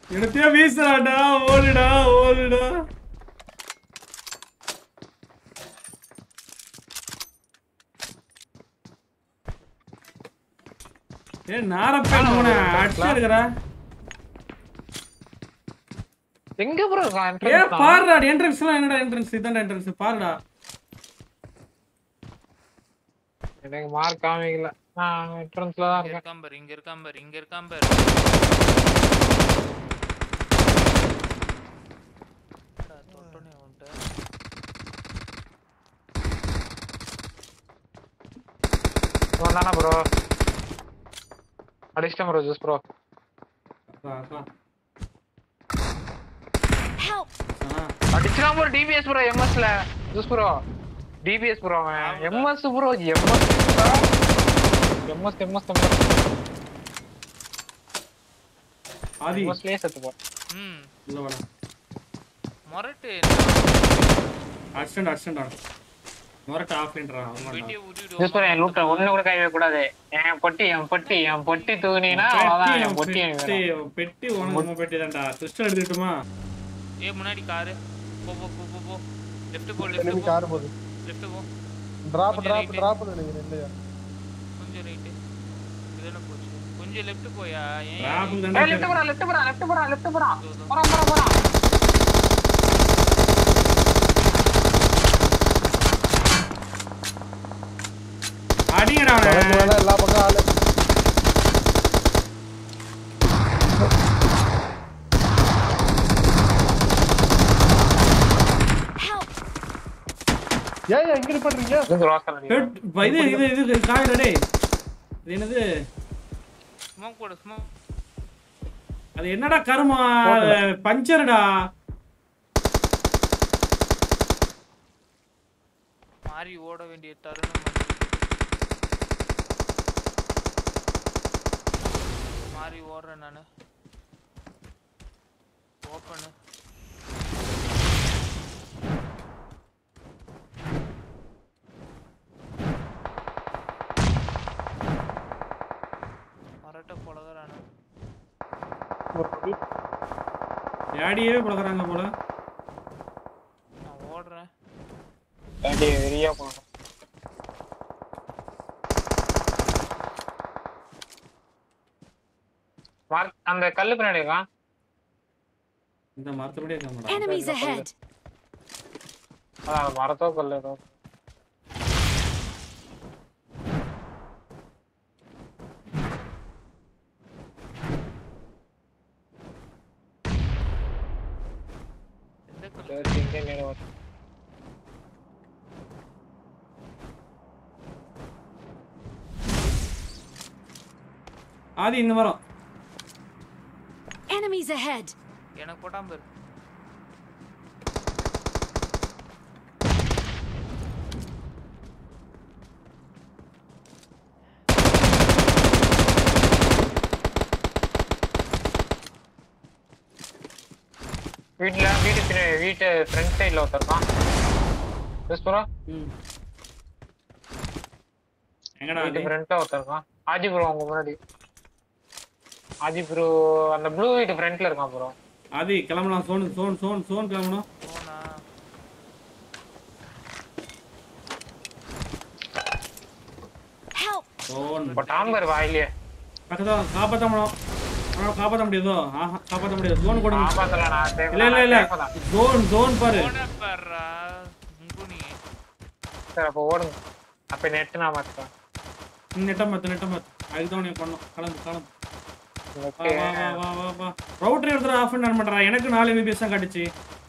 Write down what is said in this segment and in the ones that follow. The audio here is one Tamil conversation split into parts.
எடுத்தே வீசுறாடா ஓடுடா ஓடுடா ஏ நாரப்பேன் மூணு அடிச்சு எடுக்கிறா எங்க ப்ரோ ஏ பாருடா என்ட்ரன்ஸ் எல்லாம் என்னடா என்ட்ரன்ஸ் இதான்டா என்ட்ரன்ஸ் பாருடா எனக்கு மார்க் காமிக்கல நான் என்ட்ரன்ஸ்ல தான் இங்க இருக்கேன் இருக்கான் பாரு இங்க இருக்கான் பாரு இங்க இருக்கான் பாரு என்னடா தொட்டோனே அவன்ட்ட இவன் தானே ப்ரோ அடிச்சிட்டேன் ப்ரோ ஜூஸ் ப்ரோ Help! அடிச்சிடாம ப்ரோ டிபிஎஸ் ப்ரோ எம்எஸ்ல ஜூஸ் ப்ரோ டிபிஎஸ் ப்ரோ அவன் MS bro MS MS MS MS ஆதி எம்எஸ்லயே செத்து போ ம் இல்ல வேணா மொரட்டு அசிஸ்டன்ட் அசிஸ்டன்ட் மொரட்ட ஆஃப்ன்றா வெட்டியை ஊட்டிட்டு ஜூஸ் ப்ரோ என் லூட்ட ஒண்ணு கூட கைவே கூடாது என் பொட்டி என் பொட்டி என் பொட்டி தூக்குனீங்கன்னா அவ்வளவுதான் என் பொட்டி எனக்கு பெட்டி வேணும். பெட்டி உனக்கு உன் பெட்டி தான்டா சிஸ்டர் எடுத்துட்டுமா ஏ முன்னாடி காரு போ போ போ போ போ லெஃப்ட் போ enemy லெஃப்ட் car போ போகுது லெஃப்ட் போ டிராப் கொஞ்சம் டிராப் right. டிராப் நினைக்கிறேன் இல்லையா கொஞ்சம் ரைட்டு இதெல்லாம் போச்சு கொஞ்சம் லெஃப்ட் போயா ஏன் ராபுல் ஏய், தான்டா left போடா left போடா left போடா left போடா இதோ, இதோ. போடா போடா போடா அடிங்கடா வளைஞ்சு அவனை வேலை எல்லா பக்கம் ஆளு Help! ஏன் ஏன் இங்க பண்றீங்க இது ரோஸ் கலர் ஹெட் இது இது இது காயடா டேய் இது என்னது ஸ்மோக் போடு ஸ்மோக் அது என்னடா கருமா பஞ்சர்டா மாறி ஓட வேண்டிய தருணம் வந்து. மாறி ஓடுறேன் நானு ஓப்பனு மரட்ட பொழகிறானு டேடியே பழகுறாங்க போல நான் ஓடுறேன் அப்படியே வெறியா போகணும் மார்க் அந்த கல்லு பின்னாடி இருக்கான் இந்த மரத்தபடியே இருக்க Enemies ahead! அதான் மரத்தோ கல்லு ஏதோ எந்த கல் சரி, இங்கே மேல வருது. ஆதி இந்த மரம் Enemies ahead! எனக்கு போட்டாம பாரு வீட்டுல வீட்டு பின்னாடி வீட்டு ஃப்ரண்ட் சைடுல ஒருத்தருக்கான் யூஸ் ப்ரோ ம். எங்கடா வீட்டு ஆதி? ஃப்ரண்ட்ல ஒருத்தருக்கான் ஆஜி ப்ரோ உங்க முன்னாடி ஆஜி ப்ரோ அந்த ப்ளூ வீட்டு ஃப்ரண்ட்ல இருக்கான் ப்ரோ ஆதி கிளம்பலாம் சோன் சோன் சோன் சோன் கிளம்பணும் போனா Help! சோன் இப்போ டாம்பர் வாயிலே பக்கத்துல காப்பாத்த முடியும் ஆனா காப்பாத்த முடியாதோ ஆஹா காப்பாத்த முடியாது ஜோன் கொடுங்க ஆபாத்துல நான் safe இல்ல தான், இல்ல இல்ல நான் safe தான். ஜோன் ஜோன் பாரு போன பாருடா முங்குனி சரி அப்போ ஓடுங்க அப்ப நெட் நான் மாத்துறேன் நெட்டம் பார்த்து நெட்டம் பார்த்து அதுக்கு தான் உனக்கு பண்ணோம் கலந்து கலந்து வா ஓகே வா வா வா வா வா ரவுட்டர் எடுத்துட்டு ஆஃப் பண்ண பண்றா எனக்கு நாலு எம்பிபிஎஸ் தான் காட்டுச்சு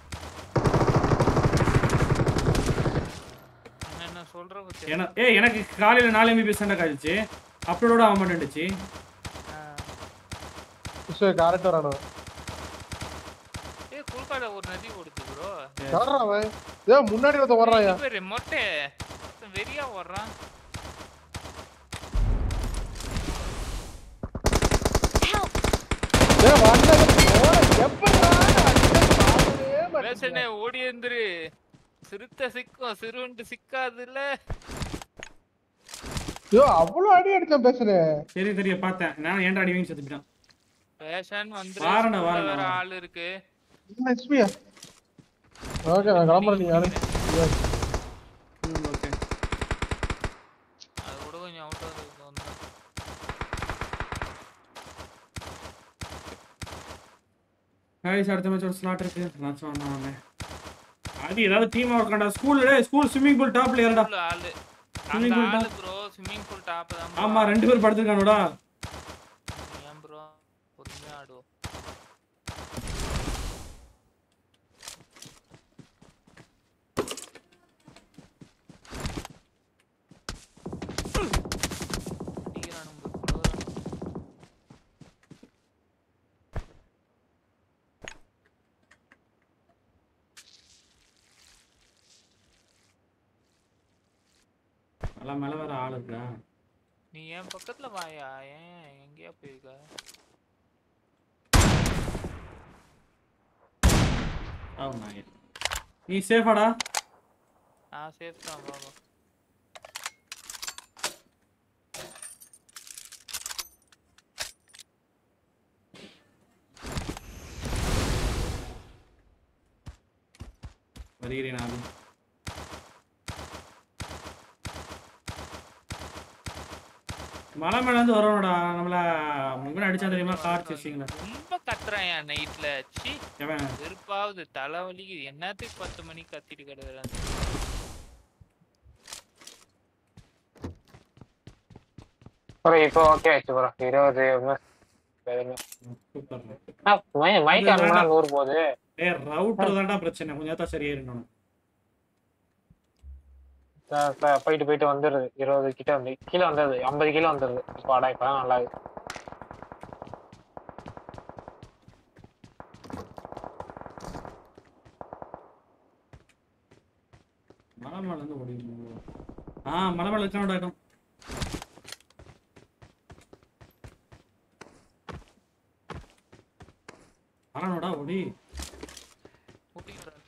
என்ன சொல்ற பத்தி என ஏய் எனக்கு காலையில நாலு எம்பிபிஎஸ் தான் காட்டுச்சு அப்லோடோட ஆக மாட்டேன்டுச்சு கரெக்ட் வரானு ஏ குல்கால ஒரு நதி ஓடுது ப்ரோ யாரா அவன் ஏன் முன்னாடி ஒருத்தன் வர்றாயா பேரு மொட்டை வெறியா ஓடுறான் Help! ஏய் வந்தது போற எப்படிடா அடிச்சே மாட்டேன் பேசனே ஓடி வந்துரு சிறுத்தை சிக்கும் சிறுவன்ட்டு சிக்காதுல்ல ஐயோ அவ்வளவு அடி அடிச்சேன் பேசுறேன் சரி தெரிய பார்த்தேன் நான் ஏன்டா அடி வாங்கி செத்துட்டான் பேஷன் வந்து வாரேண்ணே, வேற வாரேண்ணே. ஆள் இருக்கு ஹெச்பியா ஓகே நான் கிளம்புறேன் நீங்க யாரு ம் ஓகே அது கூட கொஞ்சம் அவுட் ஆஃப் வந்தா கைஸ் அடுத்த மேட்ச் ஒரு ஸ்லாட் இருக்கு நான் சொன்னேன் அது ஏதாவது டீம் ஒர்க் கண்டா ஸ்கூல்ல ஸ்கூல் ஸ்விம்மிங் பூல் டாப்ல ஏறடா உள்ள ஆளு Swimming அந்த pool ஆளு ப்ரோ ஸ்விம்மிங் பூல் டாப் தான் bro. ஆமா ரெண்டு பேர் படுத்துருக்கானுடா ஏன் ப்ரோ பொறுமையா ஆடுவோம் அடிக்கிறானுங்க bro. நல்லா மேல வேற ஆள் இருக்கா நீ என் பக்கத்துல வாயா ஏன் எங்கேயா போயிருக்க ஆமா நீ சேஃபாடா நான் சேஃப் தான் பாபா வருகிறேன் நான் மலை மேல இருந்து வரணும்டா நம்மள முன்னாடி அடிச்சா தெரியுமா கார் சேசிங்களா ரொம்ப கத்துறான் என் நைட்ல சி எவன் வெறுப்பாவது தலைவலிக்கு என்னத்துக்கு பத்து மணிக்கு கத்திட்டு கிடக்குறான் ப்ரோ இப்போ ஓகே ஆயிடுச்சு ப்ரோ இருபது சூப்பர் மைக் ஆனா நூறு போகுது ஏ ரவுட்டர் தான்டா பிரச்சனை கொஞ்சம் நேரத்தா சரியாயிடணும் அஹ் ப- போயிட்டு போயிட்டு வந்துருது இருபது கிட்ட வந்து கீழே வந்துருது ஐம்பது கிலோ வந்துருது இப்போ அடா இப்போ நல்லா இருக்கு மலை மேல இருந்து ஓடி ஆ மலை மேல இருக்கானடா இடம் வரானோடா ஓடி கூட்டிட்டு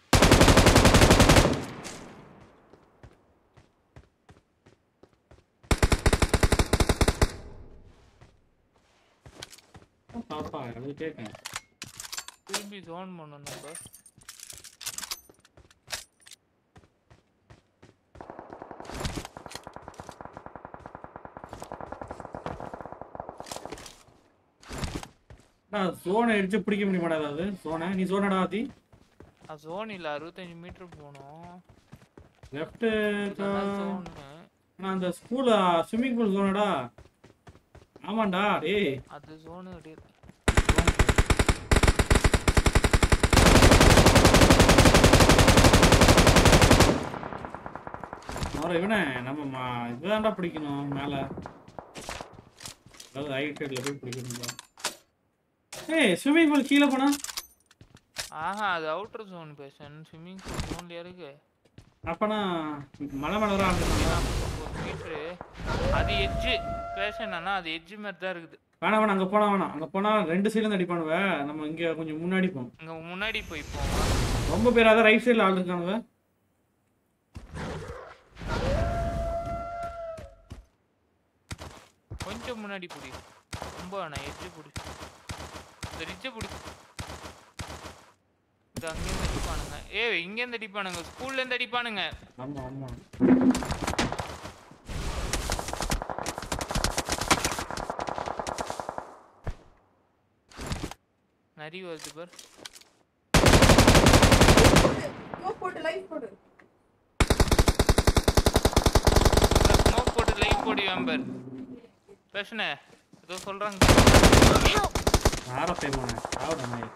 பாப்பா எனக்கு கேட்கேன் திரும்பி ஜோன் பண்ணணும் நம்ம சோனை அடிச்சு பிடிக்க முடியுமாடா அதாவது சோனை நீ சோனடா ஆதி ஜோன் இல்ல அறுபத்தஞ்சு மீட்டர் போகணும் லெஃப்ட் ஜோன் நான் அந்த ஸ்கூல் ஸ்விம்மிங் பூல் சோனடா ஆமாண்டா டேய் அது ஜோனு கிடையாது அவரை இவனே நம்ம மா- இதுதான்டா பிடிக்கணும் மேல அதாவது ரைட் சைடுல போய் பிடிக்கணும் ஏய் ஸ்விம்மிங் பூல் கீழே போனா ஆஹா அது அவுட்டர் ஜோன் பேசன் ஸ்விம்மிங் பூல் ஜோன்ல இருக்கு அப்பனா மலை மேல வர ஆரம்பிச்சாங்க மீட்ரு அது எட்ஜு பேஷன் ஆனா அது எட்ஜு மாதிரி தான் இருக்குது வேணாம் வேணாம் அங்க போனா வேணாம் அங்க போனா ரெண்டு சைடுல இருந்து அடிப்பானுவ நம்ம இங்க கொஞ்சம் முன்னாடி போகணும் இங்க முன்னாடி போய் போவோம் ரொம்ப பேர் அதான் ரைட் சைடுல ஆள் இருக்கானுவ கொஞ்சம் முன்னாடி புடி ரொம்ப வேணாம் எட்ஜு புடி இந்த ரிட்ஜை புடி இது அங்கேருந்து அடிப்பானுங்க ஏ இங்கேருந்து அடிப்பானுங்க ஸ்கூல்ல இருந்து அடிப்பானுங்க ஆமா ஆமா நரி வருது பார் போட்டு லைஃப் போடு ஸ்மோக் போட்டு லைட் போடி வேம்பர் பேசுனே ஏதோ சொல்றாங்க Help! யார பேமான சாவுடா நாய்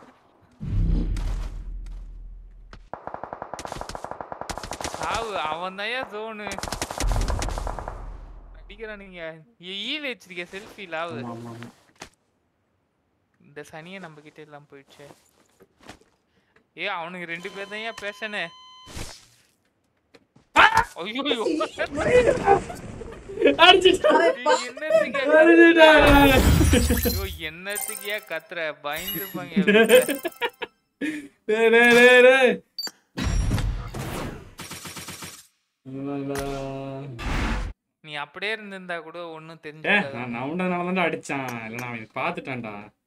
சாவு அவன் தான் ஜோனு அடிக்கிறானுங்க ஈல் வச்சிருக்க செல்ஃபி லாவு ஆமா ஆமா ஆமா இந்த சனியை நம்ம கிட்ட எல்லாம் போயிடுச்சு ஏ அவனுக்கு ரெண்டு பேர் தான் ஏன் பேசனே ஐயோ என்னத்துக்கு அடிச்சிட்டா. ஐயோ என்னத்துக்கு ஏன் கத்துற பயந்துருப்பாங்க டேய், டேய், டேய், டேய். ஆமாடா. நீ அப்படியே இருந்திருந்தா கூட ஒன்னும் ஏ தெரிஞ்சுக்காது நான் நவுண்டனால தான்டா அடிச்சான் இல்ல நான் அவன் பார்த்துட்டேன்டா